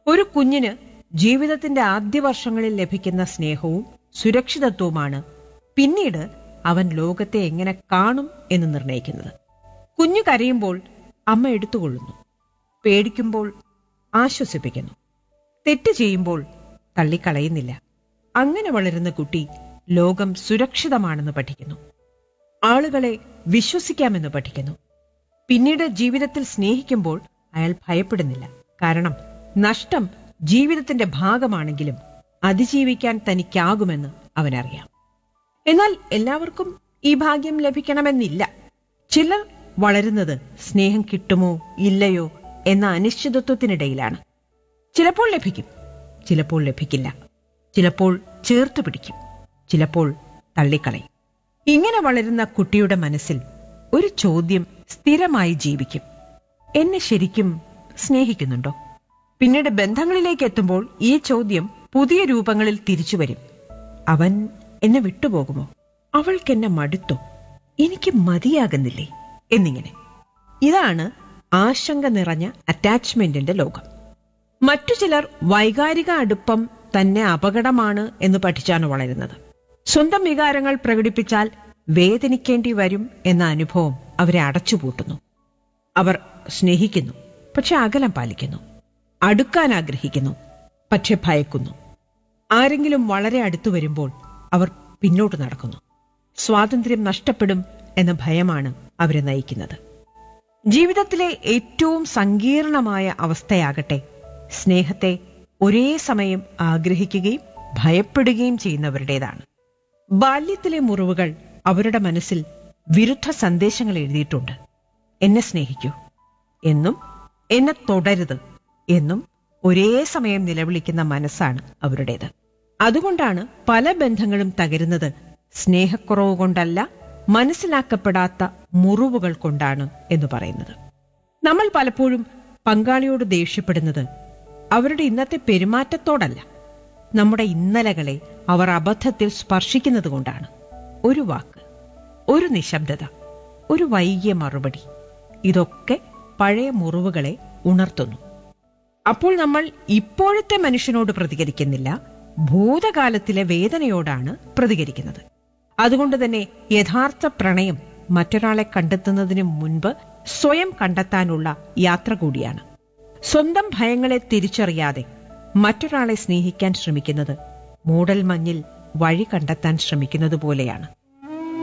ഒരു കുഞ്ഞിന് ജീവിതത്തിന്റെ ആദ്യ വർഷങ്ങളിൽ ലഭിക്കുന്ന സ്നേഹവും സുരക്ഷിതത്വവുമാണ് പിന്നീട് അവൻ ലോകത്തെ എങ്ങനെ കാണും എന്ന് നിർണയിക്കുന്നത് കുഞ്ഞു കരയുമ്പോൾ അമ്മ എടുത്തുകൊള്ളുന്നു പേടിക്കുമ്പോൾ ആശ്വസിപ്പിക്കുന്നു തെറ്റ് ചെയ്യുമ്പോൾ തള്ളിക്കളയുന്നില്ല അങ്ങനെ വളരുന്ന കുട്ടി ലോകം സുരക്ഷിതമാണെന്ന് പഠിക്കുന്നു ആളുകളെ വിശ്വസിക്കാമെന്ന് പഠിക്കുന്നു പിന്നീട് ജീവിതത്തിൽ സ്നേഹിക്കുമ്പോൾ അയാൾ ഭയപ്പെടുന്നില്ല കാരണം നഷ്ടം ജീവിതത്തിന്റെ ഭാഗമാണെങ്കിലും അതിജീവിക്കാൻ തനിക്കാകുമെന്ന് അവനറിയാം എന്നാൽ എല്ലാവർക്കും ഈ ഭാഗ്യം ലഭിക്കണമെന്നില്ല ചിലർ വളരുന്നത് സ്നേഹം കിട്ടുമോ ഇല്ലയോ എന്ന അനിശ്ചിതത്വത്തിനിടയിലാണ് ചിലപ്പോൾ ലഭിക്കും ചിലപ്പോൾ ലഭിക്കില്ല ചിലപ്പോൾ ചേർത്ത് പിടിക്കും ചിലപ്പോൾ തള്ളിക്കളയും ഇങ്ങനെ വളരുന്ന കുട്ടിയുടെ മനസ്സിൽ ഒരു ചോദ്യം സ്ഥിരമായി ജീവിക്കും എന്നെ ശരിക്കും സ്നേഹിക്കുന്നുണ്ടോ പിന്നീട് ബന്ധങ്ങളിലേക്ക് എത്തുമ്പോൾ ഈ ചോദ്യം പുതിയ രൂപങ്ങളിൽ തിരിച്ചു വരും അവൻ എന്നെ വിട്ടുപോകുമോ അവൾക്കെന്നെ മടുത്തോ എനിക്ക് മതിയാകുന്നില്ലേ എന്നിങ്ങനെ ഇതാണ് ആശങ്ക നിറഞ്ഞ അറ്റാച്ച്മെന്റിന്റെ ലോകം മറ്റു ചിലർ വൈകാരിക അടുപ്പം തന്നെ അപകടമാണ് എന്ന് പഠിച്ചാണ് വളരുന്നത് സ്വന്തം വികാരങ്ങൾ പ്രകടിപ്പിച്ചാൽ വേദനിക്കേണ്ടി വരും എന്ന അനുഭവം അവരെ അടച്ചുപൂട്ടുന്നു അവർ സ്നേഹിക്കുന്നു പക്ഷെ അകലം പാലിക്കുന്നു അടുക്കാൻ ആഗ്രഹിക്കുന്നു പക്ഷെ ഭയക്കുന്നു ആരെങ്കിലും വളരെ അടുത്തു വരുമ്പോൾ അവർ പിന്നോട്ട് നടക്കുന്നു സ്വാതന്ത്ര്യം നഷ്ടപ്പെടും എന്ന ഭയമാണ് അവരെ നയിക്കുന്നത് ജീവിതത്തിലെ ഏറ്റവും സങ്കീർണമായ അവസ്ഥയാകട്ടെ സ്നേഹത്തെ ഒരേ സമയം ആഗ്രഹിക്കുകയും ഭയപ്പെടുകയും ചെയ്യുന്നവരുടേതാണ് ബാല്യത്തിലെ മുറിവുകൾ അവരുടെ മനസ്സിൽ വിരുദ്ധ സന്ദേശങ്ങൾ എഴുതിയിട്ടുണ്ട് എന്നെ സ്നേഹിക്കൂ എന്നും എന്നെ തുടരുത് എന്നും ഒരേ സമയം നിലവിളിക്കുന്ന മനസ്സാണ് അവരുടേത് അതുകൊണ്ടാണ് പല ബന്ധങ്ങളും തകരുന്നത് സ്നേഹക്കുറവ് കൊണ്ടല്ല മനസ്സിലാക്കപ്പെടാത്ത മുറിവുകൾ കൊണ്ടാണ് എന്ന് പറയുന്നത് നമ്മൾ പലപ്പോഴും പങ്കാളിയോട് ദേഷ്യപ്പെടുന്നത് അവരുടെ ഇന്നത്തെ പെരുമാറ്റത്തോടല്ല നമ്മുടെ ഇന്നലകളെ അവർ അബദ്ധത്തിൽ സ്പർശിക്കുന്നത് കൊണ്ടാണ് ഒരു വാക്ക് ഒരു നിശബ്ദത ഒരു വൈകിയ മറുപടി ഇതൊക്കെ പഴയ മുറിവുകളെ ഉണർത്തുന്നു അപ്പോൾ നമ്മൾ ഇപ്പോഴത്തെ മനുഷ്യനോട് പ്രതികരിക്കുന്നില്ല ഭൂതകാലത്തിലെ വേദനയോടാണ് പ്രതികരിക്കുന്നത് അതുകൊണ്ട് തന്നെ യഥാർത്ഥ പ്രണയം മറ്റൊരാളെ കണ്ടെത്തുന്നതിന് മുൻപ് സ്വയം കണ്ടെത്താനുള്ള യാത്ര കൂടിയാണ് സ്വന്തം ഭയങ്ങളെ തിരിച്ചറിയാതെ മറ്റൊരാളെ സ്നേഹിക്കാൻ ശ്രമിക്കുന്നത് മൂടൽ മഞ്ഞിൽ വഴി കണ്ടെത്താൻ ശ്രമിക്കുന്നത് പോലെയാണ്